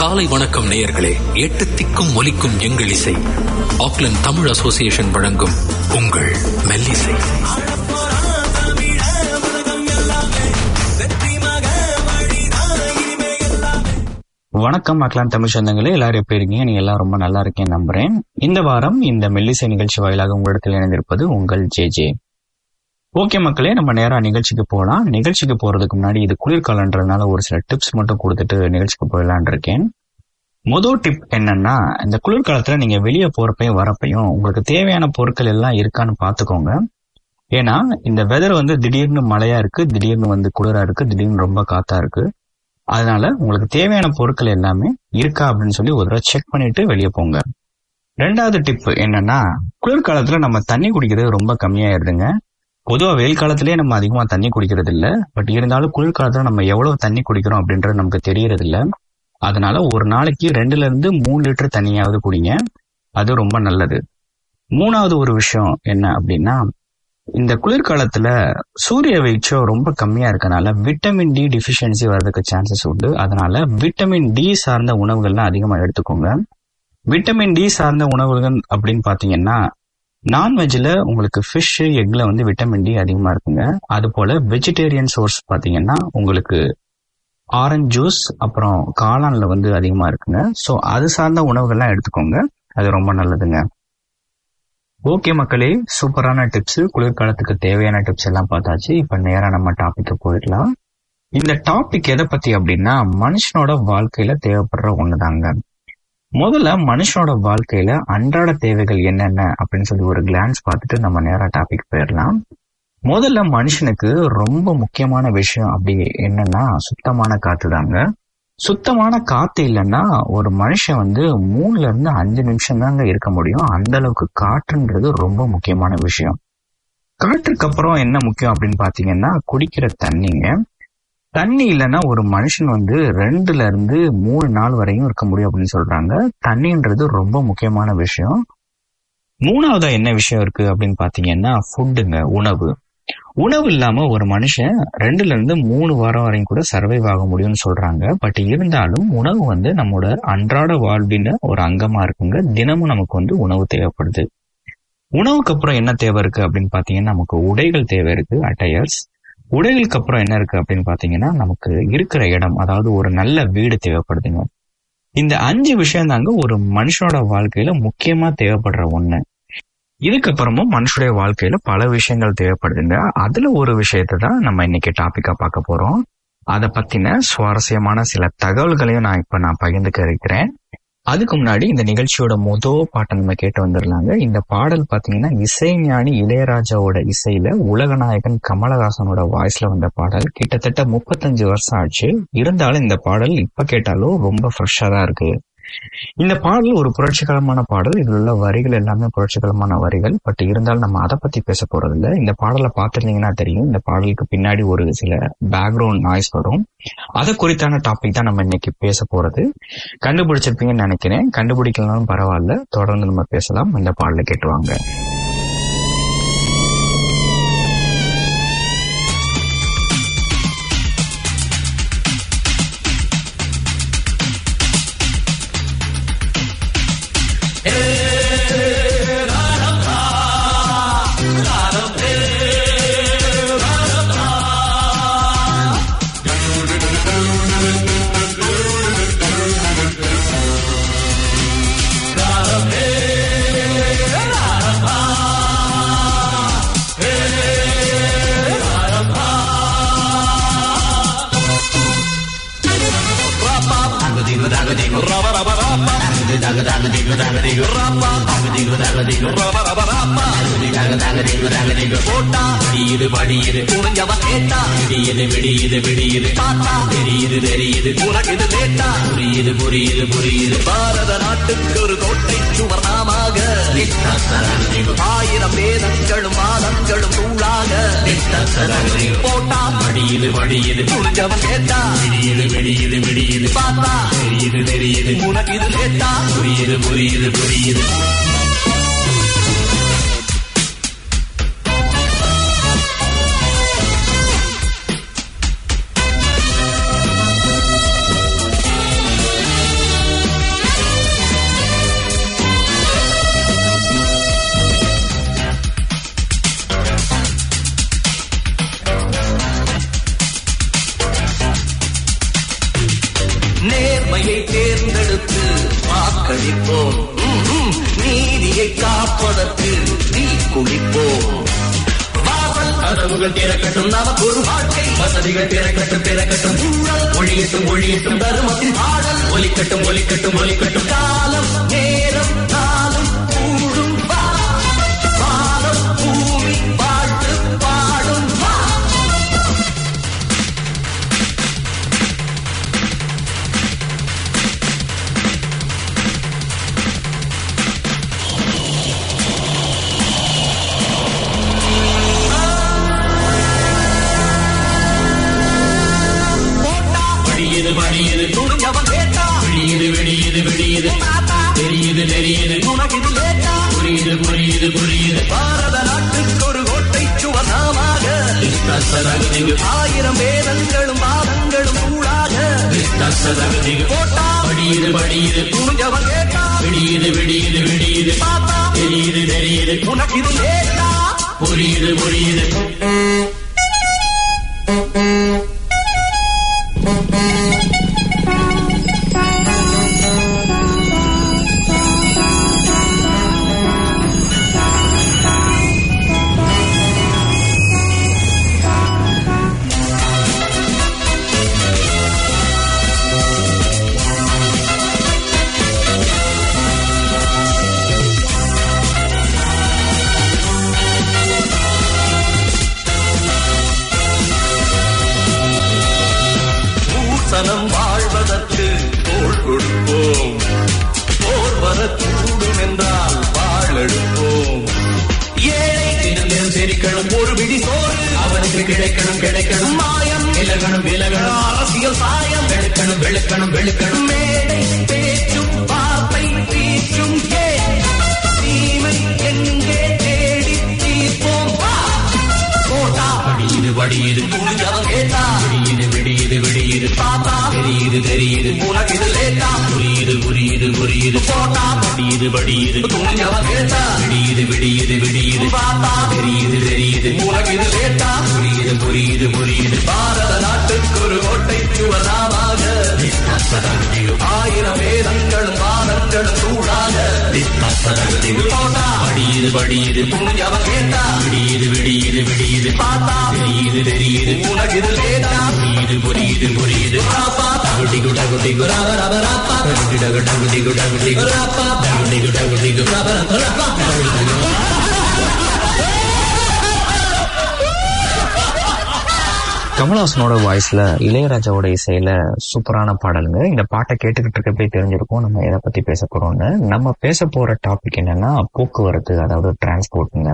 காலை வணக்கம் நேயர்களே எட்டு திக்கும் ஒலிக்கும் எங்கள் இசை ஆக்லாந்து தமிழ் அசோசியேஷன் வழங்கும் உங்கள் மெல்லிசை வணக்கம் மக்களான் தமிழ் சொந்தங்களே எல்லாரும் எப்படி இருக்கீங்க நீங்க எல்லாம் ரொம்ப நல்லா இருக்கேன் நம்புறேன் இந்த வாரம் இந்த மெல்லிசை நிகழ்ச்சி வாயிலாக உங்களிடத்தில் இணைந்திருப்பது உங்கள் ஜே ஜே ஓகே மக்களே நம்ம நேரா நிகழ்ச்சிக்கு போகலாம் நிகழ்ச்சிக்கு போறதுக்கு முன்னாடி இது குளிர்காலன்றதுனால ஒரு சில டிப்ஸ் மட்டும் கொடுத்துட்டு நிகழ்ச்சிக்கு போயிடலான் இருக்கேன் முதல் டிப் என்னன்னா இந்த குளிர்காலத்துல நீங்க வெளியே போறப்பையும் வரப்பையும் உங்களுக்கு தேவையான பொருட்கள் எல்லாம் இருக்கான்னு பாத்துக்கோங்க ஏன்னா இந்த வெதர் வந்து திடீர்னு மழையா இருக்கு திடீர்னு வந்து குளிரா இருக்கு திடீர்னு ரொம்ப காத்தா இருக்கு அதனால உங்களுக்கு தேவையான பொருட்கள் எல்லாமே இருக்கா அப்படின்னு சொல்லி ஒரு தடவை செக் பண்ணிட்டு வெளியே போங்க ரெண்டாவது டிப் என்னன்னா குளிர்காலத்துல நம்ம தண்ணி குடிக்கிறது ரொம்ப கம்மியாயிருதுங்க பொதுவா வெயில் காலத்திலேயே நம்ம அதிகமா தண்ணி குடிக்கிறது இல்ல பட் இருந்தாலும் குளிர்காலத்துல நம்ம எவ்வளவு தண்ணி குடிக்கிறோம் அப்படின்றது நமக்கு தெரியறது இல்ல அதனால ஒரு நாளைக்கு ரெண்டுல இருந்து மூணு லிட்டர் தண்ணியாவது குடிங்க அது ரொம்ப நல்லது மூணாவது ஒரு விஷயம் என்ன அப்படின்னா இந்த குளிர்காலத்துல சூரிய வெளிச்சம் ரொம்ப கம்மியா இருக்கனால விட்டமின் டி டிஃபிஷியன்சி வர்றதுக்கு சான்சஸ் உண்டு அதனால விட்டமின் டி சார்ந்த உணவுகள்லாம் அதிகமா எடுத்துக்கோங்க விட்டமின் டி சார்ந்த உணவுகள் அப்படின்னு பாத்தீங்கன்னா நான்வெஜ்ல உங்களுக்கு ஃபிஷ் எக்ல வந்து விட்டமின் டி அதிகமா இருக்குங்க அது போல வெஜிடேரியன் சோர்ஸ் பாத்தீங்கன்னா உங்களுக்கு ஆரஞ்சு ஜூஸ் அப்புறம் காளான்ல வந்து அதிகமா இருக்குங்க ஸோ அது சார்ந்த உணவுகள்லாம் எடுத்துக்கோங்க அது ரொம்ப நல்லதுங்க ஓகே மக்களே சூப்பரான டிப்ஸ் குளிர்காலத்துக்கு தேவையான டிப்ஸ் எல்லாம் பார்த்தாச்சு இப்ப நேரா நம்ம டாபிக்கு போயிடலாம் இந்த டாபிக் எதை பத்தி அப்படின்னா மனுஷனோட வாழ்க்கையில தேவைப்படுற ஒண்ணுதாங்க முதல்ல மனுஷனோட வாழ்க்கையில அன்றாட தேவைகள் என்னென்ன அப்படின்னு சொல்லி ஒரு கிளான்ஸ் பார்த்துட்டு நம்ம நேரா டாபிக் போயிடலாம் முதல்ல மனுஷனுக்கு ரொம்ப முக்கியமான விஷயம் அப்படி என்னன்னா சுத்தமான காத்து தாங்க சுத்தமான காத்து இல்லைன்னா ஒரு மனுஷன் வந்து மூணுல இருந்து அஞ்சு நிமிஷம் தாங்க இருக்க முடியும் அந்த அளவுக்கு காற்றுன்றது ரொம்ப முக்கியமான விஷயம் காற்றுக்கு அப்புறம் என்ன முக்கியம் அப்படின்னு பாத்தீங்கன்னா குடிக்கிற தண்ணிங்க தண்ணி இல்லைன்னா ஒரு மனுஷன் வந்து ரெண்டுல இருந்து மூணு நாள் வரையும் இருக்க முடியும் அப்படின்னு சொல்றாங்க தண்ணின்றது ரொம்ப முக்கியமான விஷயம் மூணாவதா என்ன விஷயம் இருக்கு அப்படின்னு பாத்தீங்கன்னா ஃபுட்டுங்க உணவு உணவு இல்லாம ஒரு மனுஷன் ரெண்டுல இருந்து மூணு வாரம் வரையும் கூட சர்வைவ் ஆக முடியும்னு சொல்றாங்க பட் இருந்தாலும் உணவு வந்து நம்மளோட அன்றாட வாழ்வின் ஒரு அங்கமா இருக்குங்க தினமும் நமக்கு வந்து உணவு தேவைப்படுது உணவுக்கு அப்புறம் என்ன தேவை இருக்கு அப்படின்னு பாத்தீங்கன்னா நமக்கு உடைகள் தேவை இருக்கு அட்டையர்ஸ் உடைகளுக்கு அப்புறம் என்ன இருக்கு அப்படின்னு பாத்தீங்கன்னா நமக்கு இருக்கிற இடம் அதாவது ஒரு நல்ல வீடு தேவைப்படுதுங்க இந்த அஞ்சு விஷயம் தாங்க ஒரு மனுஷனோட வாழ்க்கையில முக்கியமா தேவைப்படுற ஒண்ணு இதுக்கப்புறமும் மனுஷனுடைய வாழ்க்கையில பல விஷயங்கள் தேவைப்படுதுங்க அதுல ஒரு விஷயத்தை தான் நம்ம இன்னைக்கு டாபிக்கா பார்க்க போறோம் அதை பத்தின சுவாரஸ்யமான சில தகவல்களையும் நான் இப்ப நான் பகிர்ந்துக்க இருக்கிறேன் அதுக்கு முன்னாடி இந்த நிகழ்ச்சியோட முதல் பாட்டை நம்ம கேட்டு வந்துடலாங்க இந்த பாடல் பாத்தீங்கன்னா இசைஞானி இளையராஜாவோட இசையில உலகநாயகன் கமலஹாசனோட வாய்ஸ்ல வந்த பாடல் கிட்டத்தட்ட முப்பத்தஞ்சு வருஷம் ஆச்சு இருந்தாலும் இந்த பாடல் இப்ப கேட்டாலும் ரொம்ப ஃப்ரெஷ்ஷா தான் இருக்கு இந்த பாடல் ஒரு புரட்சிகரமான பாடல் இதுல உள்ள வரிகள் எல்லாமே புரட்சிகரமான வரிகள் பட் இருந்தாலும் நம்ம அதை பத்தி பேச போறது இல்ல இந்த பாடலை பார்த்துருந்தீங்கன்னா தெரியும் இந்த பாடலுக்கு பின்னாடி ஒரு சில பேக்ரவுண்ட் நாய்ஸ் வரும் அதை குறித்தான டாபிக் தான் நம்ம இன்னைக்கு பேச போறது கண்டுபிடிச்சிருப்பீங்கன்னு நினைக்கிறேன் கண்டுபிடிக்கலனாலும் பரவாயில்ல தொடர்ந்து நம்ம பேசலாம் இந்த பாடலை கேட்டுவாங்க போட்டா விடியுது வடியுது புரிஞ்சவன் கேட்டா விடியுது விடியுது விடியுது பார்த்தா தெரியுது தெரியுது உனக்கு இது லேட்டா புரியுது புரியுது புரியுது பாரத நாட்டுக்கு ஒரு கோட்டை சுவர் நாமாக ஆயிரம் வேதங்களும் வாதங்களும் தூளாக போட்டா வடியுது வடியுது புரிஞ்சவன் கேட்டா விடியுது விடியுது விடியுது பார்த்தா தெரியுது தெரியுது உனக்கு இது லேட்டா புரியுது புரியுது புரியுது மோடியை தேர்ந்தெடுத்து வாக்களிப்போம் ம், ம். நீதியை காப்பதற்கு தீ குளிப்போம் வாசல் கதவுகள் திறக்கட்டும் நமக்கு ஒரு வாழ்க்கை வசதிகள் திறக்கட்டும் திறக்கட்டும் ஊழல் ஒழியட்டும் ஒழியட்டும் தருமத்தின் பாடல் ஒலிக்கட்டும் ஒலிக்கட்டும் ஒலிக்கட்டும் காலம் நேரம் நாளும் கூடும் வா. வானம் பூமி வாழ்த்து பாடும் வா. விடியுது மணியுது துணிஞ்சவன் கேட்டா விடியுது விடியுது விடியுது தெரியுது தெரியுது உனக்கு இது லேட்டா புரியுது புரியுது புரியுது பாரத நாட்டுக்கு ஒரு கோட்டை சுவனாமாக ஆயிரம் வேதங்களும் வாதங்களும் கூடாக போட்டா படியுது படியுது துணிஞ்சவன் கேட்டா விடியுது விடியுது விடியுது பார்த்தா தெரியுது தெரியுது உனக்கு இது லேட்டா புரியுது புரியுது பூசணம் வாழ்வதற்கு தோள் கொடுப்போம் போர் வரக்கூடும் என்றால் வாழெடுப்போம் ஏழை தினம் செரிக்கணும் ஒரு பிடி சோறு அவனுக்கு கிடைக்கணும் கிடைக்கணும் மாயம் விலகணும் விலகணும் அரசியல் சாயம் வெளுக்கணும் வெளுக்கணும் வெளுக்கணும் மேடை பேச்சும் வார்த்தை பேச்சும் ஏன் தீமை எங்கே தேடி தீர்ப்போம் வா போட்டா படியுது படியுது துணிஞ்சவன் கேட்டா விடியுது விடியுது விடியுது பாத்தா தெரியுது தெரியுது உனக்கு இது லேட்டா புரியுது புரியுது புரியுது போட்டா படியுது படியுது துணிஞ்சவன் கேட்டா விடியுது விடியுது விடியுது பாத்தா தெரியுது தெரியுது உனக்கு இது லேட்டா புரியுது புரியுது புரியுது பாரத நாட்டுக்கு ஒரு கோட்டை சுவதாமாக ஆயிரம் வேதங்களும் வாதங்களும் சூடாக போட்டா படியுது படியுது துணிஞ்சவன் கேட்டா விடியுது விடியுது விடியுது பார்த்தா தெரியுது தெரியுது உனக்கு இது லேட்டா புரியுது புரியுது புரியுது ராப்பா தகுடி குட குடி குரா ரப ராப்பா தகுடி டகு டகுடி குட குடி குராப்பா தகுடி குட குடி குரா ரப ராப்பா கமல்ஹாசனோட வாய்ஸ்ல இளையராஜாவோட இசையில சூப்பரான பாடலுங்க இந்த பாட்டை கேட்டுக்கிட்டு இருக்கப்பே தெரிஞ்சிருக்கும் நம்ம எதை பத்தி பேச போறோம்னு நம்ம பேச போற டாபிக் என்னன்னா போக்குவரத்து அதாவது டிரான்ஸ்போர்ட்டுங்க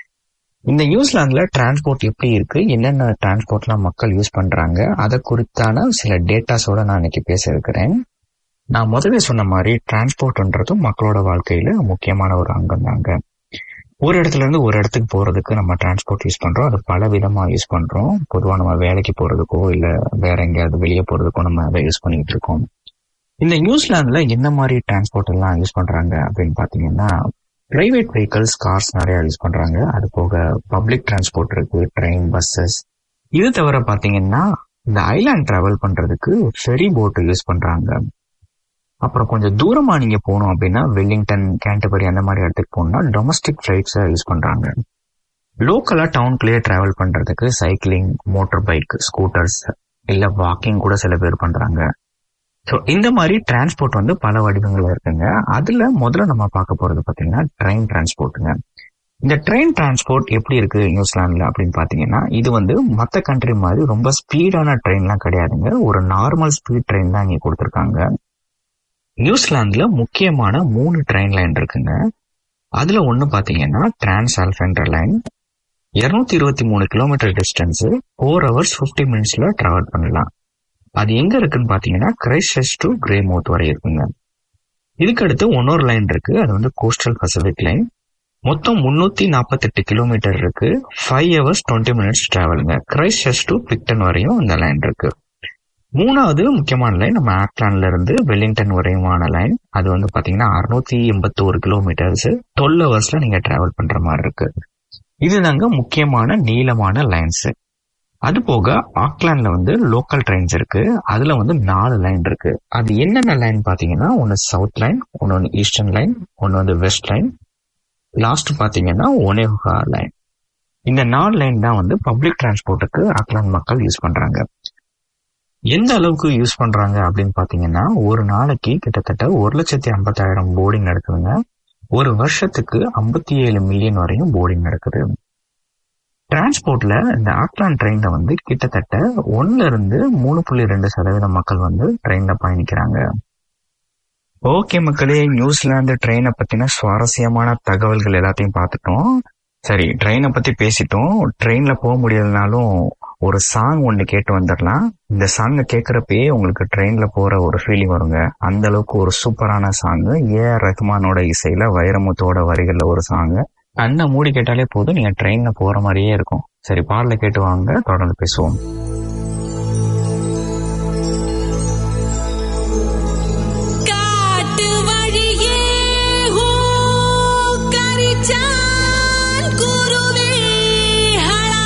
இந்த நியூசிலாந்துல டிரான்ஸ்போர்ட் எப்படி இருக்கு என்னென்ன டிரான்ஸ்போர்ட்லாம் மக்கள் யூஸ் பண்றாங்க அதை குறித்தான சில டேட்டாஸோட நான் இன்னைக்கு பேச இருக்கிறேன் நான் முதல்ல சொன்ன மாதிரி டிரான்ஸ்போர்ட்ன்றதும் மக்களோட வாழ்க்கையில முக்கியமான ஒரு அங்கம் தாங்க ஒரு இடத்துல இருந்து ஒரு இடத்துக்கு போறதுக்கு நம்ம டிரான்ஸ்போர்ட் யூஸ் பண்றோம் அது பல விதமா யூஸ் பண்றோம் பொதுவா நம்ம வேலைக்கு போறதுக்கோ இல்ல வேற எங்கேயாவது வெளியே போறதுக்கோ நம்ம அதை யூஸ் பண்ணிட்டு இருக்கோம் இந்த நியூசிலாந்துல என்ன மாதிரி டிரான்ஸ்போர்ட் எல்லாம் யூஸ் பண்றாங்க அப்படின்னு பாத்தீங்கன்னா பிரைவேட் வெஹிக்கல்ஸ் கார்ஸ் நிறைய யூஸ் பண்றாங்க அது போக பப்ளிக் டிரான்ஸ்போர்ட் இருக்கு ட்ரெயின் பஸ்ஸஸ் இது தவிர பாத்தீங்கன்னா இந்த ஐலாண்ட் டிராவல் பண்றதுக்கு ஃபெரி போட் யூஸ் பண்றாங்க அப்புறம் கொஞ்சம் தூரமா நீங்க போகணும் அப்படின்னா வெல்லிங்டன் கேண்டபரி அந்த மாதிரி இடத்துக்கு போகணும்னா டொமஸ்டிக் ஃபிளைட்ஸை யூஸ் பண்றாங்க லோக்கலா டவுன்குள்ளேயே டிராவல் பண்றதுக்கு சைக்கிளிங் மோட்டார் பைக் ஸ்கூட்டர்ஸ் இல்ல வாக்கிங் கூட சில பேர் பண்றாங்க ஸோ இந்த மாதிரி டிரான்ஸ்போர்ட் வந்து பல வடிவங்கள் இருக்குங்க அதுல முதல்ல நம்ம பார்க்க போறது பாத்தீங்கன்னா ட்ரெயின் டிரான்ஸ்போர்ட்டுங்க இந்த ட்ரெயின் டிரான்ஸ்போர்ட் எப்படி இருக்கு நியூசிலாந்துல அப்படின்னு பாத்தீங்கன்னா இது வந்து மற்ற கண்ட்ரி மாதிரி ரொம்ப ஸ்பீடான ட்ரெயின்லாம் கிடையாதுங்க ஒரு நார்மல் ஸ்பீட் ட்ரெயின் தான் இங்க கொடுத்துருக்காங்க நியூசிலாந்துல முக்கியமான மூணு ட்ரெயின் லைன் இருக்குங்க அதுல ஒண்ணு பாத்தீங்கன்னா டிரான்ஸ் ஆல்ஃபென்ட்ரா லைன் இருநூத்தி இருபத்தி மூணு kilometre distance four hours fifty மினிட்ஸ்ல டிராவல் பண்ணலாம் அது எங்க இருக்குன்னு பாத்தீங்கன்னா கிரைஸ்ட் டு கிரேமோத் வரை இருக்குங்க இதுக்கு அடுத்து இன்னொரு லைன் இருக்கு அது வந்து கோஸ்டல் பசிபிக் லைன் மொத்தம் முன்னூத்தி நாற்பத்தெட்டு கிலோமீட்டர் இருக்கு ஃபைவ் ஹவர்ஸ் டுவெண்ட்டி மினிட்ஸ் டிராவலுங்க கிரைஸ்ட் டு பிக்டன் வரையும் இந்த லைன் இருக்கு மூணாவது முக்கியமான லைன் நம்ம ஆக்லாண்ட்ல இருந்து வெல்லிங்டன் வரையுமான லைன் அது வந்து பாத்தீங்கன்னா அறுநூத்தி எண்பத்தோரு கிலோமீட்டர்ஸ் டுவெல் ஹவர்ஸ்ல நீங்க டிராவல் பண்ற மாதிரி இருக்கு இதுதாங்க முக்கியமான நீளமான லைன்ஸ் அது போக ஆக்லாண்ட்ல வந்து லோக்கல் ட்ரெயின்ஸ் இருக்கு அதுல வந்து நாலு லைன் இருக்கு அது என்னென்ன லைன் பாத்தீங்கன்னா ஒன்னு சவுத் லைன் ஒன்னு வந்து ஈஸ்டர்ன் லைன் ஒன்னு வந்து வெஸ்ட் லைன் லாஸ்ட் பாத்தீங்கன்னா ஒனேஹா லைன் இந்த நாலு லைன் தான் வந்து பப்ளிக் டிரான்ஸ்போர்ட்டுக்கு ஆக்லாந்து மக்கள் யூஸ் பண்றாங்க எந்த அளவுக்கு யூஸ் பண்றாங்க அப்படின்னு பாத்தீங்கன்னா ஒரு நாளைக்கு கிட்டத்தட்ட ஒரு லட்சத்தி ஐம்பத்தாயிரம் போர்டிங் நடக்குதுங்க ஒரு வருஷத்துக்கு ஐம்பத்தி ஏழு மில்லியன் வரையும் போர்டிங் நடக்குது டிரான்ஸ்போர்ட்ல இந்த ஆக்லாந்து ட்ரெயின்ல வந்து கிட்டத்தட்ட ஒன்னுல இருந்து மூணு புள்ளி ரெண்டு சதவீதம் மக்கள் வந்து ட்ரெயின்ல பயணிக்கிறாங்க ஓகே மக்களே நியூசிலாந்து ட்ரெயினை பத்தின சுவாரஸ்யமான தகவல்கள் எல்லாத்தையும் பார்த்துட்டோம் சரி ட்ரெயினை பத்தி பேசிட்டோம் ட்ரெயின்ல போக முடியலனாலும் ஒரு சாங் ஒன்று கேட்டு வந்துடலாம் இந்த சாங்கை கேட்குறப்பயே உங்களுக்கு ட்ரெயின்ல போற ஒரு ஃபீலிங் வருங்க அந்த அளவுக்கு ஒரு சூப்பரான சாங் ஏ ஆர் ரஹ்மானோட இசையில வைரமுத்தோட வரிகள்ல ஒரு சாங் கண்ணை மூடி கேட்டாலே போதும் நீங்க ட்ரெயின்ல போற மாதிரியே இருக்கும் சரி பாடல கேட்டு வாங்க தொடர்ந்து பேசுவோம் காட்டு வழியே ஹூ கரிச்சான் குருவிகளா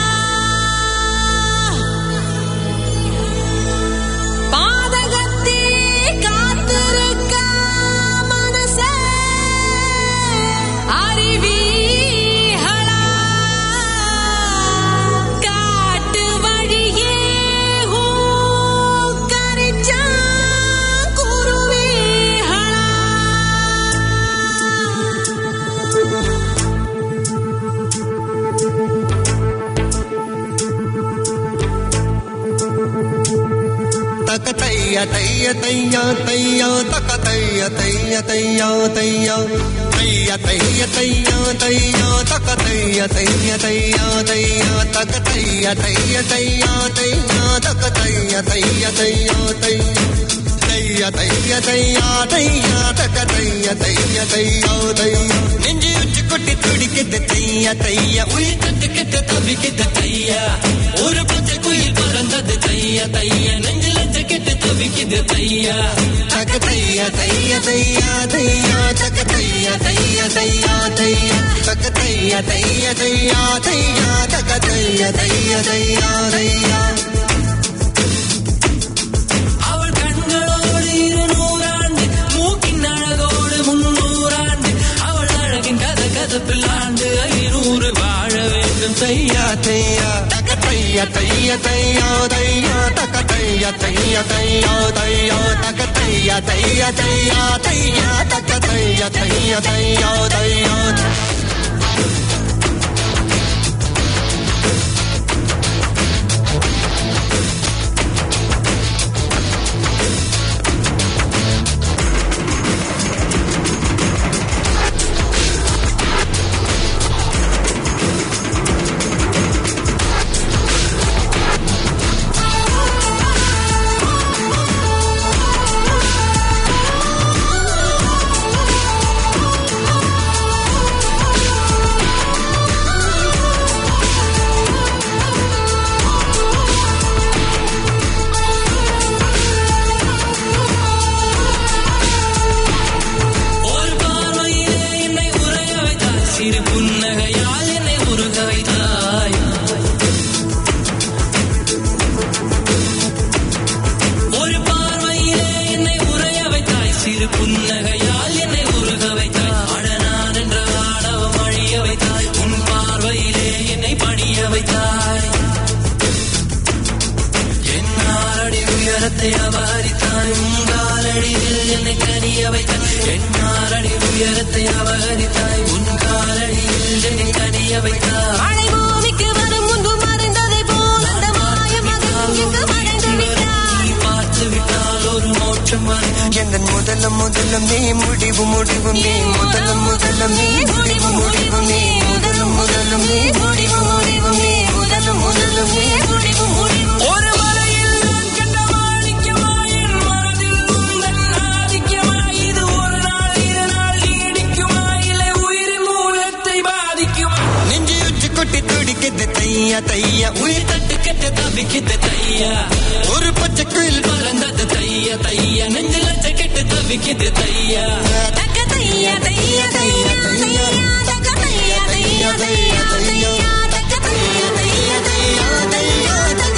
பாதகத்தே காத்திருக்க மனசே அறிவீகளா காட்டு வழியே ஹூ கரிச்சான் குருவிகளா தக்க தைய தைய தையா தையா தக்க தைய தைய தையா தையா தைய தைய தையா தையா தக்க தைய தைய தையா தையா தக்க தைய தைய தையா தையா தக்க தைய தைய தையா தையா தைய தைய தையா தையா தக்க தைய தைய தையா தையா நெஞ்சு உச்சி கொட்டி துடிக்கிட்டு தையா தையா உயிர் தட்டு கெட்டு தவிக்கிட்டு தையா ஒரு பச்சை குயில் பறந்தது தையா தையா நெஞ்சில ஜக்கெட்டு தவிக்குது தையா தக்க தையா தையா தையா தையா தக்க தையா தையா தையா தையா தக்க தையா தையா தையா தையா தக்க தையா தையா தையா தையா அவள் கண்களோடு இருநூறாண்டு மூக்கின் அழகோடு முன்னூறாண்டு அவள் அழகின் கத கதப்பில் ஆண்டு ஐநூறு வாழ வேண்டும் தையா தையா தக்க தையா தையா தையா தையா தக்க தையா தையா தையா தையா தக்க தையா தையா தையா தையா தக்க தையா தையா தையா தையா ஒரு பார்வையிலே என்னை உரைய வைத்தாய் சிறு புன்னகையால் என்னை உருக வைத்தாய் ஒரு பார்வையிலே என்னை உரைய வைத்தாய் சிறு புன்னகையால் என்னை உருக வைத்தாய் அட நான் என்ற ஆடவம் அழிய வைத்தாய் உன் பார்வையிலே என்னை பணிய வைத்தாய் என் ஆறடி உயரத்தை அபகரித்தாய் உங்காலடியில் என்னை கனிய வைத்தாய் என் ஆறடி உயரத்தை அபகரித்தாய் உன் காலடியில் என்னை கனிய வைத்தாய் மழை பூமிக்கு வரும் முன்பு மறைந்ததை போல் அந்த மாய மகன் இங்கு மறைந்து விட்டான் நீ பார்த்து விட்டால் ஒரு மோட்சம் வரும் எந்த முதலம் முதலம் நீ முடிவு முடிவு நீ முதலம் முதலம் நீ முடிவு முடிவு நீ முதலம் முதலம் நீ முடிவு முடிவு நீ முதலம் முதலம் நீ முடிவு முடிவு ஒரு மலையில் நான் கண்ட மாணிக்கமாய் என் மனதில் உந்தன் ஆதிக்கமாய் இது ஒரு நாள் இரு நாள் நீடிக்குமா இல்லை உயிரின் மூலத்தை பாதிக்குமா நெஞ்சு உச்சி கொட்டி துடிக்குது தையா தையா உயிர் தட்டு கெட்டு தவிக்குது தையா ஒரு பச்சை குயில் பறந்தது தையா தையா நெஞ்சில ஜக்கெட்டு தவிக்குது தையா தக்க தையா தையா தையா தையா தக்க தையா தையா தையா தையா தக்க தையா தையா தையா தையா தக்க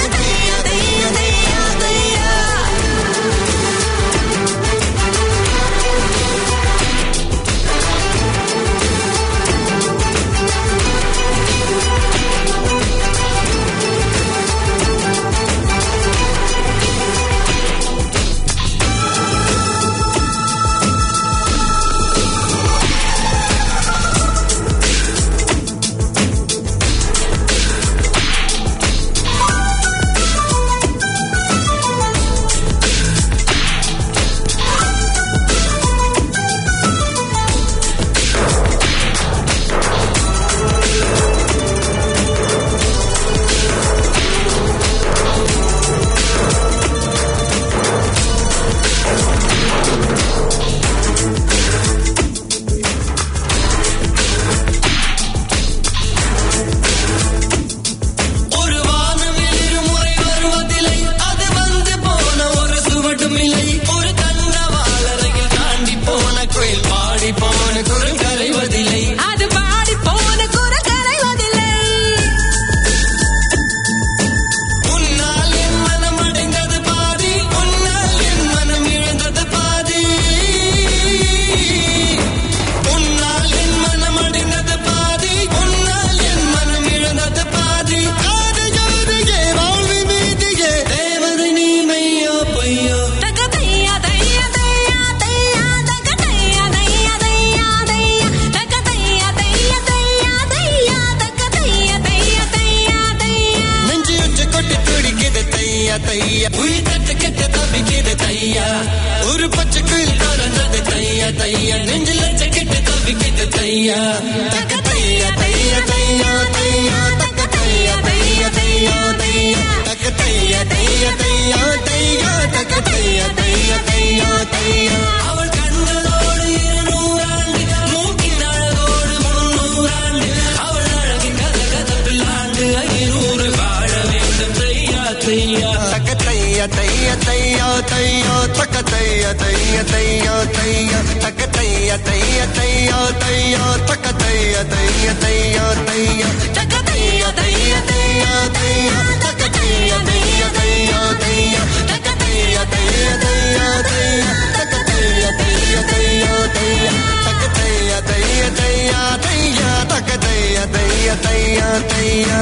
லட்சக்கிட்ட தவிக்குது தையா ஒரு பச்சை குயில் பறந்தது தையா தையா நெஞ்சு லட்சக்கிட்ட தவிக்குது தையா தக்க தையா தையா தையா தையா தக்க தையா தையா தையா தையா தக்க தையா தையா தையா தையா தக்க தையா தையா தையா தையா அவள் கண்களோடு இருநூறாண்டு மூக்கின் அழகோடு முன்னூறாண்டு அவள் அழகின் கத கதப்பில் ஆண்டு ஐநூறு வாழ வேண்டும் தையா தையா தக்க தைய தைய தையா தையா தக்க தைய தைய தையா தையா தக்க தைய தைய தையா தையா தக்க தைய தைய தையா தையா தக்க தைய தைய தையா தையா தக்க தைய தைய தையா தையா தக்க தைய தைய தையா தையா தக்க தைய தைய தையா தையா தக்க தைய தைய தையா தையா தக்க தைய தைய தையா தையா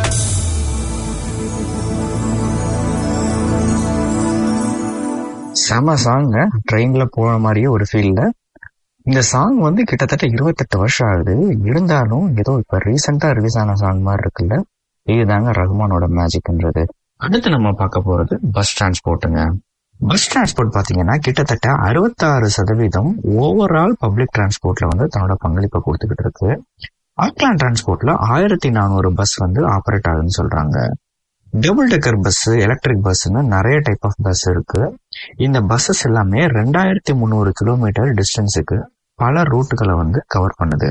செம சாங்க ட்ரெயின்ல போன மாதிரியே ஒரு ஃபீல்ல இந்த சாங் வந்து கிட்டத்தட்ட இருபத்தெட்டு வருஷம் ஆகுது இருந்தாலும் ஏதோ இப்ப ரீசெண்டா ரிலீஸ் ஆன சாங் மாதிரி இருக்குல்ல இதுதாங்க ரகுமானோட மேஜிக்ன்றது அடுத்து நம்ம பார்க்க போறது பஸ் டிரான்ஸ்போர்ட்டுங்க பஸ் டிரான்ஸ்போர்ட் பாத்தீங்கன்னா கிட்டத்தட்ட அறுபத்தாறு சதவீதம் ஓவரால் பப்ளிக் டிரான்ஸ்போர்ட்ல வந்து தன்னோட பங்களிப்பை கொடுத்துக்கிட்டு இருக்கு ஆக்லாண்ட் டிரான்ஸ்போர்ட்ல ஆயிரத்தி நானூறு பஸ் வந்து ஆப்ரேட் ஆகுதுன்னு சொல்றாங்க டபுள் டெக்கர் பஸ் எலக்ட்ரிக் பஸ்ன்னு நிறைய டைப் ஆஃப் பஸ் இருக்கு இந்த பஸ்ஸஸ் எல்லாமே ரெண்டாயிரத்தி முந்நூறு கிலோமீட்டர் டிஸ்டன்ஸுக்கு பல ரூட்டுகளை வந்து கவர் பண்ணுது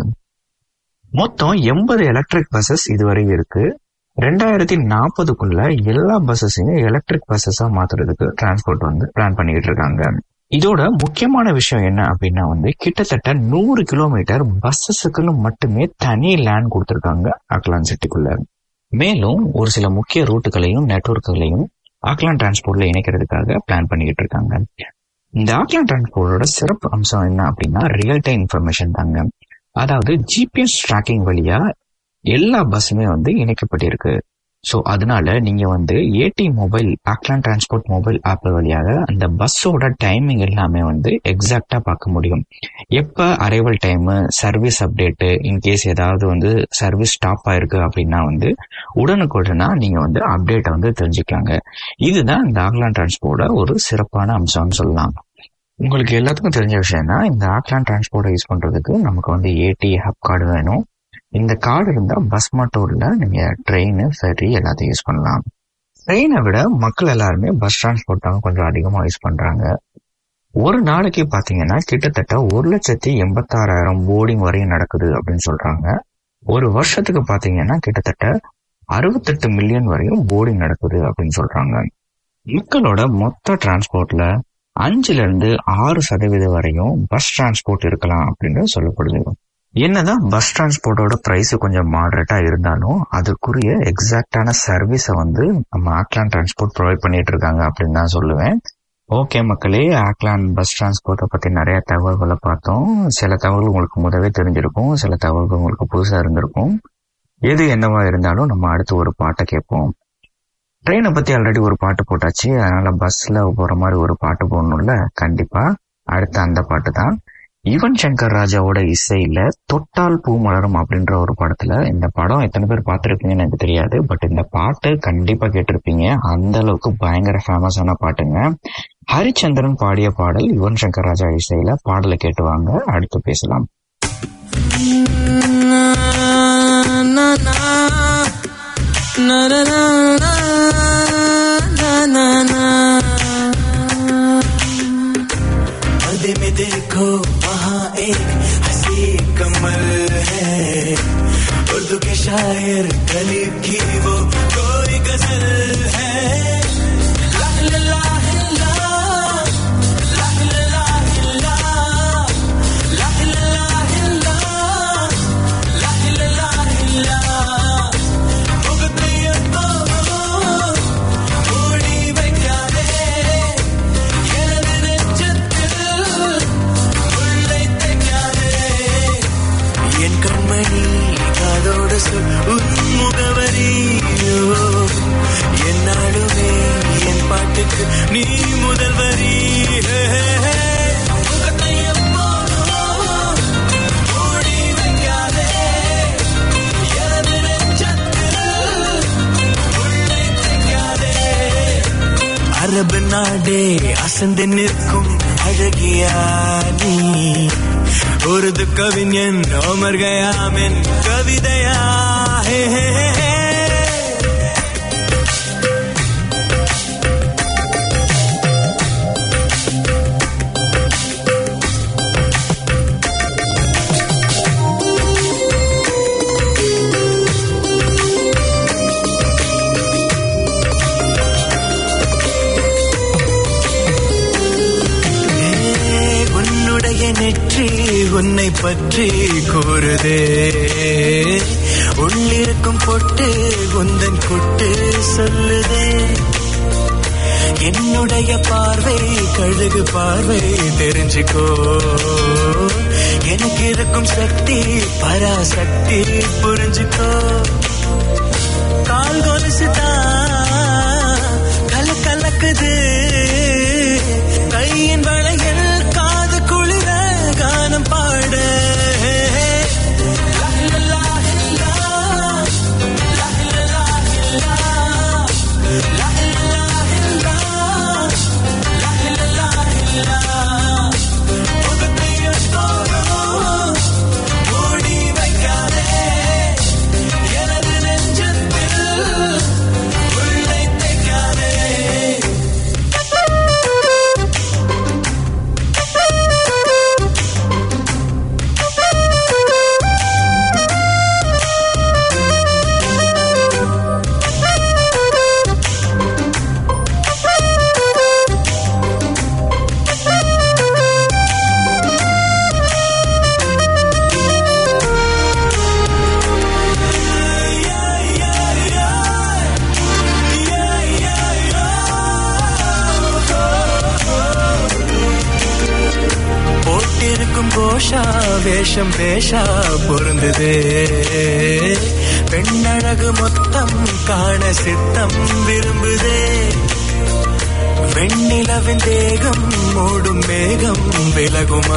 மொத்தம் எண்பது எலக்ட்ரிக் பஸ்ஸஸ் இதுவரை இருக்கு ரெண்டாயிரத்தி நாற்பதுக்குள்ள எல்லா பஸ்ஸஸையும் எலக்ட்ரிக் பஸ்ஸஸா மாத்துறதுக்கு டிரான்ஸ்போர்ட் வந்து பிளான் பண்ணிட்டு இருக்காங்க இதோட முக்கியமான விஷயம் என்ன அப்படின்னா வந்து கிட்டத்தட்ட நூறு கிலோமீட்டர் பஸ்ஸஸுக்குன்னு மட்டுமே தனி லேண்ட் கொடுத்துருக்காங்க அக்லான் சிட்டிக்குள்ள மேலும் ஒரு சில முக்கிய ரூட்டுகளையும் நெட்வொர்க்குகளையும் ஆக்லாண்ட் டிரான்ஸ்போர்ட்ல இணைக்கிறதுக்காக பிளான் பண்ணிக்கிட்டு இருக்காங்க இந்த ஆக்லாண்ட் டிரான்ஸ்போர்ட்டோட சிறப்பு அம்சம் என்ன அப்படின்னா ரியல் டைம் இன்ஃபர்மேஷன் தாங்க அதாவது ஜிபிஎஸ் ட்ராக்கிங் வழியா எல்லா பஸ்ஸுமே வந்து இணைக்கப்பட்டிருக்கு ஸோ அதனால நீங்க வந்து AT mobile Auckland transport mobile app வழியாக அந்த பஸ்ஸோட டைமிங் எல்லாமே வந்து எக்ஸாக்டா பார்க்க முடியும் எப்ப arrival time service update in case ஏதாவது வந்து சர்வீஸ் ஸ்டாப் ஆயிருக்கு அப்படின்னா வந்து உடனுக்குடனா நீங்க வந்து அப்டேட்டை வந்து தெரிஞ்சுக்கலாங்க இதுதான் இந்த ஆக்லாண்ட் டிரான்ஸ்போர்ட்டோட ஒரு சிறப்பான அம்சம்னு சொல்லலாம் உங்களுக்கு எல்லாத்துக்கும் தெரிஞ்ச விஷயம் தான் இந்த ஆக்லாண்ட் டிரான்ஸ்போர்ட்டை யூஸ் பண்றதுக்கு நமக்கு வந்து ஏடி ஹப் கார்டு வேணும் இந்த கார்டு இருந்தா பஸ் மட்டும் இல்ல நீங்க ட்ரெயின் ஃபெரி எல்லாத்தையும் யூஸ் பண்ணலாம் ட்ரெயினை விட மக்கள் எல்லாருமே பஸ் டிரான்ஸ்போர்ட் தான் கொஞ்சம் அதிகமா யூஸ் பண்றாங்க ஒரு நாளைக்கு பாத்தீங்கன்னா கிட்டத்தட்ட ஒரு லட்சத்தி எண்பத்தாறாயிரம் போர்டிங் வரையும் நடக்குது அப்படின்னு சொல்றாங்க ஒரு வருஷத்துக்கு பாத்தீங்கன்னா கிட்டத்தட்ட அறுபத்தெட்டு மில்லியன் வரையும் போர்டிங் நடக்குது அப்படின்னு சொல்றாங்க மக்களோட மொத்த டிரான்ஸ்போர்ட்ல அஞ்சுல இருந்து ஆறு சதவீதம் வரையும் பஸ் டிரான்ஸ்போர்ட் இருக்கலாம் அப்படின்னு சொல்லப்படுது என்னதான் பஸ் டிரான்ஸ்போர்ட்டோட பிரைஸ் கொஞ்சம் மாடரேட்டா இருந்தாலும் அதுக்குரிய எக்ஸாக்டான சர்வீஸை வந்து நம்ம ஆக்லாண்ட் டிரான்ஸ்போர்ட் ப்ரொவைட் பண்ணிட்டு இருக்காங்க அப்படின்னு தான் சொல்லுவேன் ஓகே மக்களே ஆக்லாண்ட் பஸ் டிரான்ஸ்போர்ட்டை பத்தி நிறைய தகவல்களை பார்த்தோம் சில தகவல்கள் உங்களுக்கு முதவே தெரிஞ்சிருக்கும் சில தகவல்கள் உங்களுக்கு புதுசா இருந்திருக்கும் எது என்னவா இருந்தாலும் நம்ம அடுத்து ஒரு பாட்டை கேட்போம் ட்ரெயினை பத்தி ஆல்ரெடி ஒரு பாட்டு போட்டாச்சு அதனால பஸ்ல போற மாதிரி ஒரு பாட்டு போடணும்ல கண்டிப்பா அடுத்து அந்த பாட்டு தான் யுவன் சங்கர் ராஜாவோட இசையில தொட்டால் பூ மலரும் அப்படின்ற ஒரு படத்துல இந்த படம் எத்தனை பேர் பார்த்திருப்பீங்கன்னு எனக்கு தெரியாது பட் இந்த பாட்டு கண்டிப்பா கேட்டிருப்பீங்க அந்த அளவுக்கு பயங்கர ஃபேமஸான பாட்டுங்க ஹரிச்சந்திரன் பாடிய பாடல் யுவன் சங்கர் ராஜா இசையில பாடலை கேட்டுவாங்க அடுத்து பேசலாம் पर्दे में देखो वहाँ एक हंसी कमल है उर्दू के शायर गरीब की वो कोई गजल है ला ला ला ला, ला ला ला ला, ला ला ला ला, ला ला ला ला. முகத்தையோ மூடி வைக்காதே எனது நெஞ்சத்தில் உள்ளை தைக்காதே என் கண்மணி காதோடு சொல் உன் முகவரி நாடே அசந்து நிற்கும் அழகியா நீ ஒரு கவிஞன் ஓமர் கயாமின் கவிதையா ஹே, ஹே, ஹே, ஹே. ஏ, உன்னுடைய நெற்றி உன்னை பற்றி கூறுதே உள்ளிருக்கும் பொட்டு உந்தன் கொட்டு சொல்லுதே என்னுடைய பார்வை கழுகு பார்வை தெரிஞ்சுக்கோ எனக்கு இருக்கும் சக்தி பராசக்தி புரிஞ்சுக்கோ கால் கொலுசுதான் கல கலக்குது கையின் வளையல் காது குளிர கானம் பாட மூடி வைக்காதே எனது நெஞ்சத்தில் உள்ளை தைக்காதே போட்டிருக்கும் கோஷா வேஷம் பேஷா பொருந்ததே பெண்ணழகு மொத்தம் காண சித்தம் விரும்புதே வெண்ணிலவின் தேகம் மூடும் மேகம் விலகுமா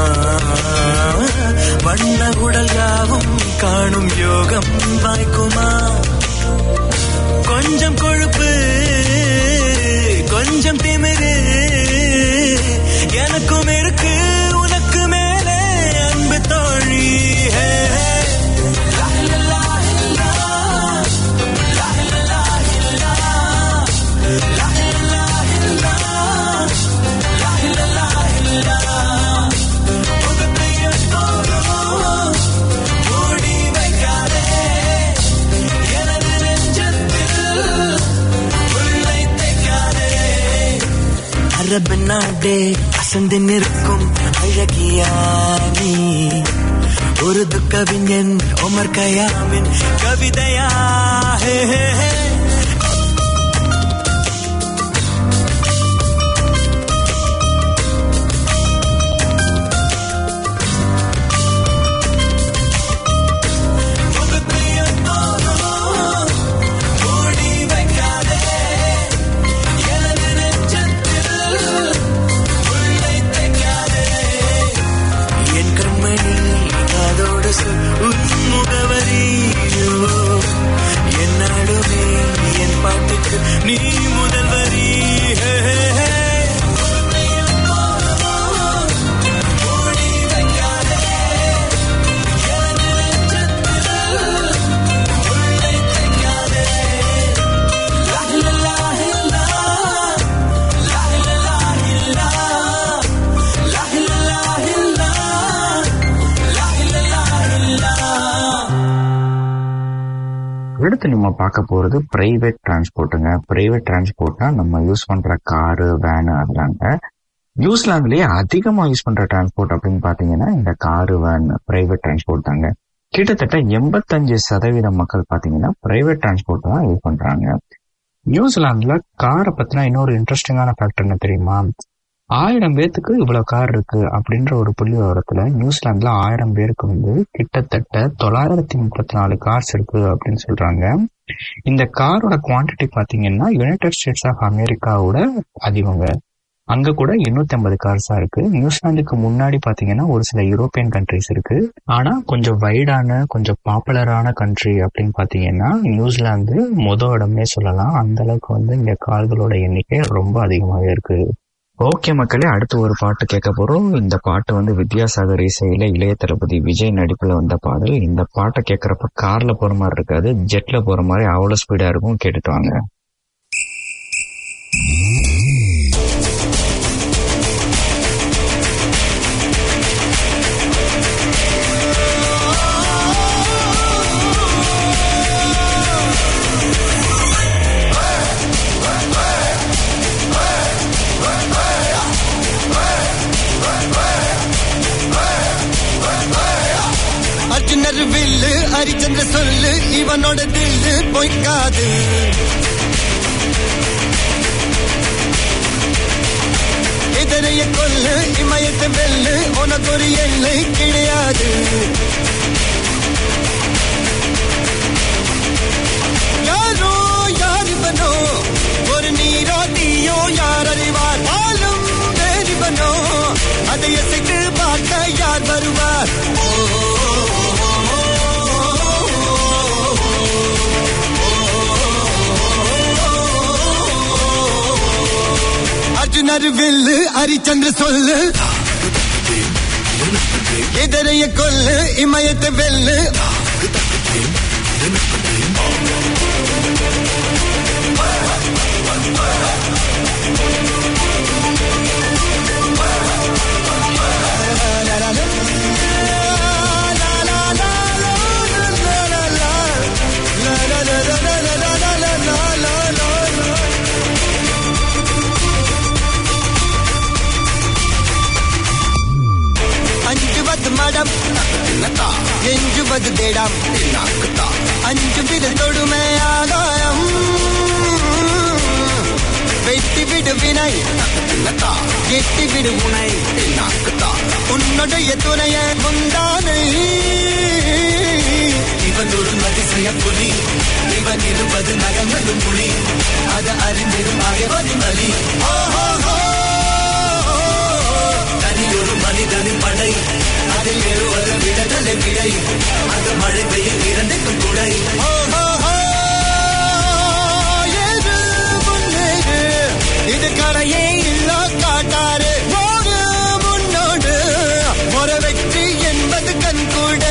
வண்ண உடல் யாவும் காணும் யோகம் வாய்க்குமா கொஞ்சம் கொழுப்பு கொஞ்சம் திமிரு எனக்கும் இருக்கு உனக்கு மேலே அன்பு தோழி ஹே, ஹே. லா, லா, லா, லா. லா, லா, லா, லா. லா, லா, லா, லா. லா, லா, லா, லா. முகத்தை எப்போதும் மூடி வைக்காதே எனது நெஞ்சத்தில் உள்ளை தைக்காதே அரபு நாடே அசந்து நிற்கும் அழகியா நீ ஒரு கவிஞன் ஒமர் கயாமின் கவிதையா ஹே, ஹே, ஹே. முகத்தை எப்போதும் மூடி வைக்காதே எனது நெஞ்சத்தில் உள்ளை தைக்காதே என் கண்மணி அதோடு சொல் உன் முகவரியோ என்னாலுமே என் பாட்டுக்கு நீ முதல் வரி ஹே, ஹே, ஹே. மூடி வைக்காதே எனது நெஞ்சத்தில் உள்ளை தைக்காதே லா, லா, லா, லா. லா, லா, லா, லா. லா, லா, லா, லா. அடுத்து நம்ம பார்க்க போறது பிரைவேட் டிரான்ஸ்போர்ட்டுங்க பிரைவேட் டிரான்ஸ்போர்ட்னா நம்ம யூஸ் பண்ற காரு வேனு அதெல்லாங்க நியூசிலாந்துலயே அதிகமா யூஸ் பண்ற டிரான்ஸ்போர்ட் அப்படின்னு பாத்தீங்கன்னா இந்த காரு வேன் பிரைவேட் டிரான்ஸ்போர்ட் தாங்க கிட்டத்தட்ட எண்பத்தஞ்சு சதவீத மக்கள் பாத்தீங்கன்னா பிரைவேட் டிரான்ஸ்போர்ட் தான் யூஸ் பண்றாங்க நியூசிலாந்துல காரை பத்தின இன்னொரு இன்ட்ரெஸ்டிங்கான ஃபேக்டர் என்ன தெரியுமா ஆயிரம் பேத்துக்கு இவ்வளவு கார் இருக்கு அப்படின்ற ஒரு புள்ளி விவரத்துல நியூசிலாந்துல ஆயிரம் பேருக்கு வந்து கிட்டத்தட்ட தொள்ளாயிரத்தி முப்பத்தி நாலு கார்ஸ் இருக்கு அப்படின்னு சொல்றாங்க இந்த காரோட குவாண்டிட்டி பாத்தீங்கன்னா யுனைடெட் ஸ்டேட்ஸ் ஆஃப் அமெரிக்காவோட அதிகங்க அங்க கூட எண்ணூத்தி ஐம்பது கார்ஸா இருக்கு நியூசிலாந்துக்கு முன்னாடி பாத்தீங்கன்னா ஒரு சில யூரோப்பியன் கண்ட்ரிஸ் இருக்கு ஆனா கொஞ்சம் வைடான கொஞ்சம் பாப்புலரான கண்ட்ரி அப்படின்னு பாத்தீங்கன்னா நியூசிலாந்து மொத இடமே சொல்லலாம் அந்த அளவுக்கு வந்து இங்க கார்களோட எண்ணிக்கை ரொம்ப அதிகமாவே இருக்கு ஓகே மக்களே அடுத்து ஒரு பாட்டு கேட்க போறோம் இந்த பாட்டு வந்து வித்யாசாகர் இசையில இளைய தளபதி விஜய் நடிப்புல வந்த பாடல் இந்த பாட்டை கேட்கறப்ப கார்ல போற மாதிரி இருக்காது ஜெட்ல போற மாதிரி அவ்வளவு ஸ்பீடா இருக்கும் கேட்டுட்டு வாங்க அர்ஜுனர் வில்லு ஹரிச்சந்திர சொல்லு இவனோட தில்லு பொய்க்காது இதரைய கொல்லு இமயத்தை வெல்லு உனக்கு ஒரு எல்லை கிடையாது யாரோ யார் இவனோ ஒரு நீரோ தீயோ யார் அறிவார் பாலும் வேறிவனோ அதை எசைத்து பார்க்க யார் வருவார் அர்ஜுனர் வில்லு ஹரிச்சந்திர சொல்லு எதிரைய கொல்லு இமயத்தை வெல்லு அஞ்சுவது மடம் எஞ்சுவது தேடம் அஞ்சு விரல் தொடுமை ஆதாயம் வெட்டி விடு வினை எட்டி விடு உனை உன்னுடைய துணைய முந்தானை இவன் ஒரு அதிசய புலி இவன் இருப்பது நகங்களும் புலி அது அறிந்திடும் அகவதும் அலி தனி ஒரு மனிதனின் படை அதில் எழுவது விடுதலை விடை அந்த மழை பெய்யும் இரண்டுக்கும் குடை ஏறு முன்னேறு இது கரையே இல்ல காட்டாரு ஓடு முன்னோடு ஒரு வெற்றி என்பது கண்கூடு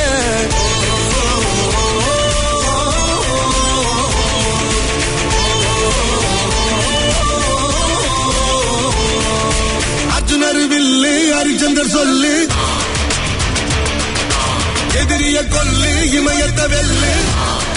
அர்ஜுனர் வில்லு ஹரிச்சந்தர் சொல்லு எதிரிய கொல்லு இமயத்த வெல்லு